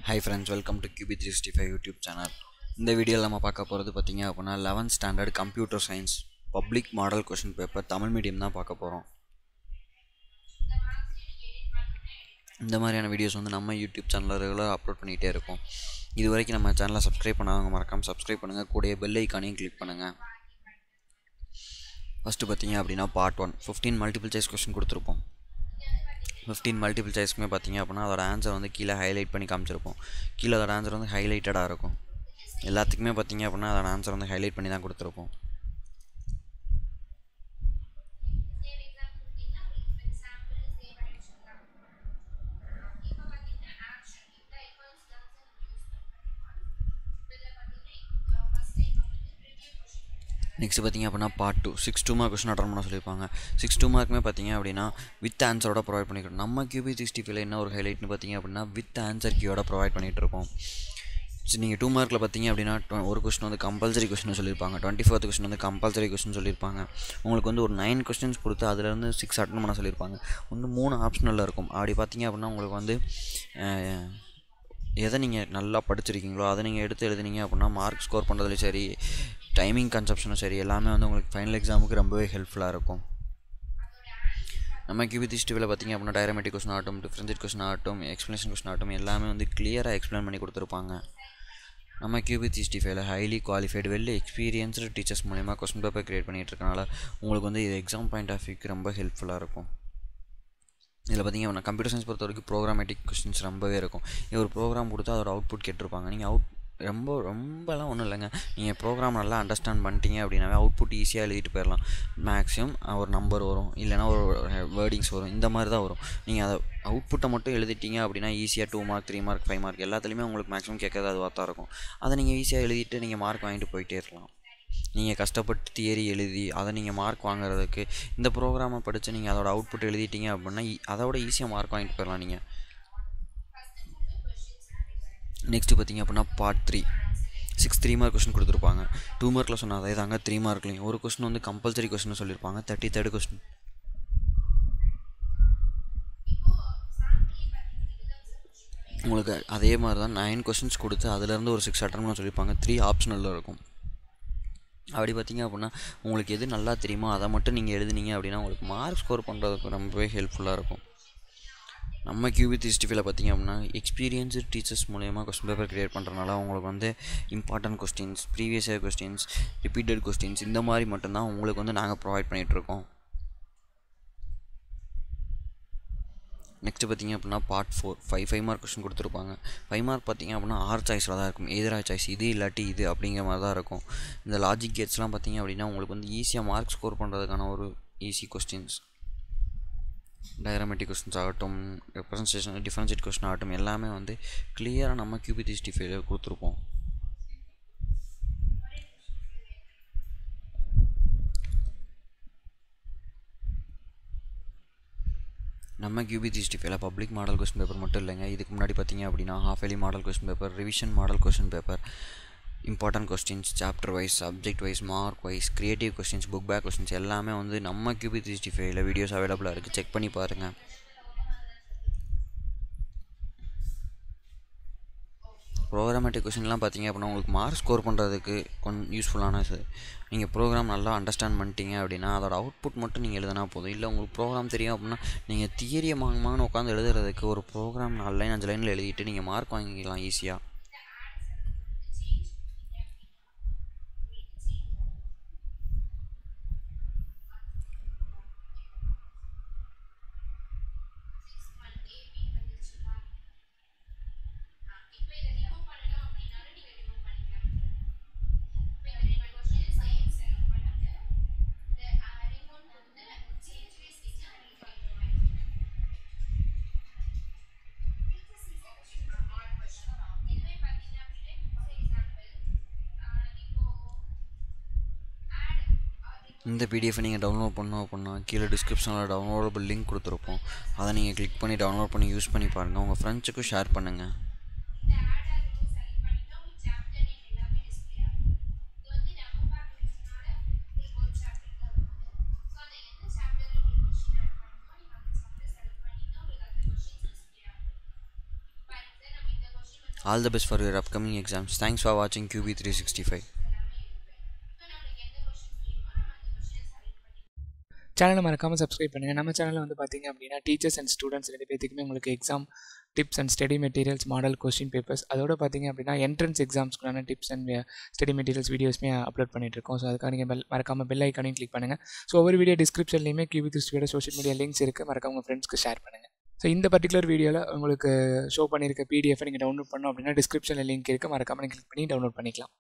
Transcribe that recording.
hi friends welcome to QB three sixty five YouTube channel இந்த வீடியோவில் நம்ம பார்க்க போகிறது பார்த்தீங்க அப்படின்னா eleventh standard computer science public model question paper Tamil medium தான் பார்க்க போகிறோம் இந்த மாதிரியான வீடியோஸ் வந்து நம்ம யூடியூப் சேனலில் ரெகுலராக அப்லோட் பண்ணிகிட்டே இருக்கோம் இது வரைக்கும் நம்ம சேனலை சப்ஸ்கிரைப் பண்ணாதவங்க மறக்காமல் சப்ஸ்கிரைப் பண்ணுங்கள் கூடயே பெல் ஐக்கானையும் கிளிக் பண்ணுங்கள் ஃபஸ்ட்டு பார்த்தீங்க அப்படின்னா part one fifteen multiple choice question கொடுத்துருப்போம் ஃபிஃப்டீன் மல்டிபிள் சாய்ஸ்க்குமே பார்த்தீங்க அப்படின்னா அதோட ஆன்சர் வந்து கீழே ஹைலைட் பண்ணி காமிச்சிருப்போம் கீழே அதோட ஆன்சர் வந்து ஹைலைட்டடாக இருக்கும் எல்லாத்துக்குமே பார்த்தீங்க அப்படின்னா அதோட ஆன்சர் வந்து ஹைலைட் பண்ணி தான் கொடுத்துருப்போம் நெக்ஸ்ட் பார்த்தீங்க அப்படின்னா part two six two mark question attend பண்ண சொல்லியிருப்பாங்க சிக்ஸ் டூ மார்க்குமே பார்த்தீங்க அப்படின்னா வித் ஆன்சரோட ப்ரொவைட் பண்ணிக்கிறோம் நம்ம கியூபி சிக்ஸ்டி ஃபைவ்ல என்ன ஒரு ஹைலைட்னு பார்த்தீங்க அப்படின்னா வித் ஆன்சர் கீயோட ப்ரொவைட் பண்ணிகிட்டு இருக்கோம் சரி நீங்கள் டூ மார்க்கில் பார்த்தீங்க அப்படின்னா tw- ஒரு கொஸ்டின் வந்து கம்பல்சரி கொஸ்டின் சொல்லியிருப்பாங்க டுவெண்ட்டி ஃபோர்த் கொஸ்டின் வந்து கம்பல்சரி கொஸ்டின் சொல்லியிருப்பாங்க உங்களுக்கு வந்து ஒரு நைன் கொஸ்டின்ஸ் கொடுத்து அதுலேருந்து சிக்ஸ் அட்டன் பண்ண சொல்லியிருப்பாங்க வந்து மூணு ஆப்ஷனலில் இருக்கும் அப்படி பார்த்தீங்க அப்படின்னா உங்களுக்கு வந்து அஹ், எதை நீங்கள் நல்லா படிச்சிருக்கீங்களோ அதை நீங்கள் எடுத்து எழுதுனீங்க அப்படின்னா மார்க் ஸ்கோர் பண்ணுறதுலையும் சரி டைமிங் கன்சப்ஷனும் சரி எல்லாமே வந்து உங்களுக்கு ஃபைனல் எக்ஸாமுக்கு ரொம்பவே ஹெல்ப்ஃபுல்லாக இருக்கும் நம்ம கியூபி ஹிஸ்ட்ரியில் பார்த்தீங்க அப்படின்னா டயரமெட்டிக் கொஸ்டின் ஆகட்டும் டிஃப்ரென்ஷியேட் கொஸ்டின் ஆகட்டும் எக்ஸ்ப்ளனேஷன் கொஸ்டின் ஆகட்டும் எல்லாமே வந்து கிளியராக எக்ஸ்பிளைன் பண்ணி கொடுத்துருப்பாங்க நம்ம கியூபி ஹிஸ்ட்ரி ஃபைவ்ல highly qualified well experienced teachers மூலிமா கொஸ்டின் பேப்பர் கிரியேட் பண்ணிட்டு இருக்கனால உங்களுக்கு வந்து இது எக்ஸாம் பாயிண்ட் ஆஃப் வியூக்கு ரொம்ப ஹெல்ப்ஃபுல்லாக இருக்கும் இதில் பார்த்தீங்க அப்படின்னா கம்ப்யூட்டர் சயின்ஸ் பொறுத்த வரைக்கும் ப்ரோக்ராமேட்டிக் கொஸ்டின்ஸ் ரொம்பவே இருக்கும் இது ஒரு ப்ரோக்ராம் கொடுத்து அதோட அவுட்புட் கேட்டிருப்பாங்க நீங்கள் அவுட் ரொம்ப ரொம்பலாம் ஒன்றும் இல்லைங்க நீங்கள் ப்ரோக்ராம் நல்லா அண்டர்ஸ்டாண்ட் பண்ணிட்டீங்க அப்படின்னாவே அவுட்புட் ஈஸியாக எழுதிட்டு போயிடலாம் மேக்ஸிமம் ஒரு நம்பர் வரும் இல்லைனா ஒரு வேர்டிங்ஸ் வரும் இந்த மாதிரி தான் வரும் நீங்கள் அதை அவுட்புட்டை மட்டும் எழுதிட்டீங்க அப்படின்னா ஈஸியாக two mark three mark five mark எல்லாத்துலேயுமே உங்களுக்கு மேக்ஸிமம் கேட்கறது அதுவாக தான் இருக்கும் அதை நீங்கள் ஈஸியாக எழுதிட்டு நீங்கள் மார்க் வாங்கிட்டு போயிட்டே இருக்கலாம் நீங்கள் கஷ்டப்பட்டு தியரி எழுதி அதை நீங்கள் மார்க் வாங்குறதுக்கு இந்த ப்ரோக்ராமை படித்து நீங்கள் அதோட அவுட்புட் எழுதிட்டீங்க அப்படின்னா ஈ- அதோட ஈஸியாக மார்க் வாங்கிட்டு போயிடலாம் நீங்கள் நெக்ஸ்ட்டு பார்த்தீங்க அப்படின்னா part three six three mark question கொடுத்துருப்பாங்க டூ மார்க்கில் சொன்ன அதே தாங்க த்ரீ மார்க்லையும் ஒரு கொஸ்டின் வந்து கம்பல்சரி கொஸ்டின் சொல்லியிருப்பாங்க தேர்ட்டி தேர்ட் கொஸ்டின் உங்களுக்கு அதே மாதிரி தான் நைன் கொஸ்டின்ஸ் கொடுத்து அதுலேருந்து ஒரு சிக்ஸ் அட்டன் பண்ண சொல்லியிருப்பாங்க த்ரீ ஆப்ஷனலில் இருக்கும் அப்படி பார்த்தீங்க அப்படின்னா உங்களுக்கு எது நல்லா தெரியுமோ அதை மட்டும் நீங்கள் எழுதுனீங்க அப்படின்னா உங்களுக்கு மார்க் ஸ்கோர் பண்ணுறதுக்கு ரொம்பவே ஹெல்ப்ஃபுல்லாக இருக்கும் நம்ம கியூபி ஹிஸ்ட்ரியில் பார்த்தீங்க அப்படின்னா எக்ஸ்பீரியன்ஸு டீச்சர்ஸ் மூலயமா கொஸ்டின் பேப்பர் கிரியேட் பண்ணுறதுனால உங்களுக்கு வந்து important questions previous year questions repeated questions இந்த மாதிரி மட்டும்தான் உங்களுக்கு வந்து நாங்கள் ப்ரொவைட் பண்ணிகிட்ருக்கோம் நெக்ஸ்ட் பார்த்தீங்க அப்படின்னா part four five five mark question கொடுத்துருப்பாங்க ஃபைவ் மார்க் பார்த்தீங்க அப்படின்னா ஆர் சாய்ஸில் தான் இருக்கும் எதிரா சாய்ஸ் இது இல்லாட்டி இது அப்படிங்கிற மாதிரி தான் இருக்கும் இந்த லாஜிக் கேட்ஸ்லாம் பார்த்தீங்க அப்படின்னா உங்களுக்கு வந்து ஈஸியாக மார்க் ஸ்கோர் பண்ணுறதுக்கான ஒரு ஈஸி கொஸ்டின்ஸ் டயரமெட்டிக் கொஸ்டின்ஸ் ஆகட்டும் ரெப்ரசன்டேஷன் டிஃபரன்ஷியேட் கொஸ்டின் ஆகட்டும் எல்லாமே வந்து கிளியராக நம்ம கியூபி ஹிஸ்ட்ரி ஃபைவ்ல கொடுத்துருப்போம் நம்ம கியூபி ஹிஸ்ட்ரி ஃபைவ்ல பப்ளிக் மாடல் கொஸ்டின் பேப்பர் மட்டும் இல்லைங்க இதுக்கு முன்னாடி பார்த்தீங்க அப்படின்னா half yearly model question paper revision model question paper important questions chapter wise subject wise mark wise creative questions book back questions எல்லாமே வந்து நம்ம கியூபி ஹிஸ்ட்ரி ஃபைவ்ல வீடியோஸ் அவைலபிளாக இருக்குது செக் பண்ணி பாருங்கள் ப்ரோக்ராமேட்டிக் கொஸ்டின்லாம் பார்த்தீங்க அப்படின்னா உங்களுக்கு மார்க் ஸ்கோர் பண்ணுறதுக்கு கொஞ்சம் யூஸ்ஃபுல்லான இது நீங்கள் ப்ரோக்ராம் நல்லா அண்டர்ஸ்டாண்ட் பண்ணிட்டீங்க அப்படின்னா அதோட அவுட்புட் மட்டும் நீங்கள் எழுதினா போதும் இல்லை உங்களுக்கு ப்ரோக்ராம் தெரியும் அப்படின்னா நீங்கள் தியரியை மாங்கமான்னு உட்காந்து எழுதுறதுக்கு ஒரு ப்ரோக்ராம் நாலு லைன் அஞ்சு லைனில் எழுதிட்டு நீங்கள் மார்க் வாங்கிக்கலாம் ஈஸியாக இந்த பிடிஎஃப் நீங்கள் டவுன்லோட் பண்ணோம் அப்படின்னா கீழே டிஸ்கிரிப்ஷனில் டவுன்லோடபிள் லிங்க் கொடுத்துருப்போம் அதை நீங்கள் கிளிக் பண்ணி டவுன்லோட் பண்ணி யூஸ் பண்ணி பாருங்கள் உங்கள் ஃப்ரெண்ட்ஸுக்கும் ஷேர் பண்ணுங்கள் all the best for your upcoming exams thanks for வாட்சிங் கியூபி த்ரீ சிக்ஸ்டி ஃபைவ் சேனலை மறக்காமல் சப்ஸ்கிரைப் பண்ணுங்கள் நம்ம சேனலில் வந்து பார்த்தீங்க அப்படின்னா டீச்சர்ஸ் அண்ட் ஸ்டூடெண்ட்ஸ் ரெண்டு பேத்துக்குமே உங்களுக்கு exam tips and study materials model question papers அதோட பார்த்தீங்க அப்படின்னா என்ட்ரன்ஸ் எக்ஸாம்ஸ்க்குள்ளான டிப்ஸ் அண்ட் ஸ்டடி மெட்டீரியல்ஸ் வீடியோஸ்மே அப்லோட் பண்ணிட்டு இருக்கோம் ஸோ அதுக்காக நீங்கள் பெல் மறக்காமல் பெல் ஐக்கானையும் கிளிக் பண்ணுங்கள் ஸோ ஒவ்வொரு வீடியோ டிஸ்கிரிப்ஷன்லையுமே கியூபி திருஷ்டியோட சோஷியல் மீடியா லிங்க்ஸ் இருக்குது மறக்காம உங்கள் ஃப்ரெண்ட்ஸ்க்கு ஷேர் பண்ணுங்கள் ஸோ இந்த பர்டிகுலர் வீடியோவில் உங்களுக்கு ஷோ பண்ணியிருக்க பிடிஎஃப் நீங்கள் டவுன்லோட் பண்ணோம் அப்படின்னா டிஸ்கிரிப்ஷனில் லிங்க் இருக்குது மறக்காமல் நீங்கள் கிளிக் பண்ணி டவுன்லோட் பண்ணிக்கலாம்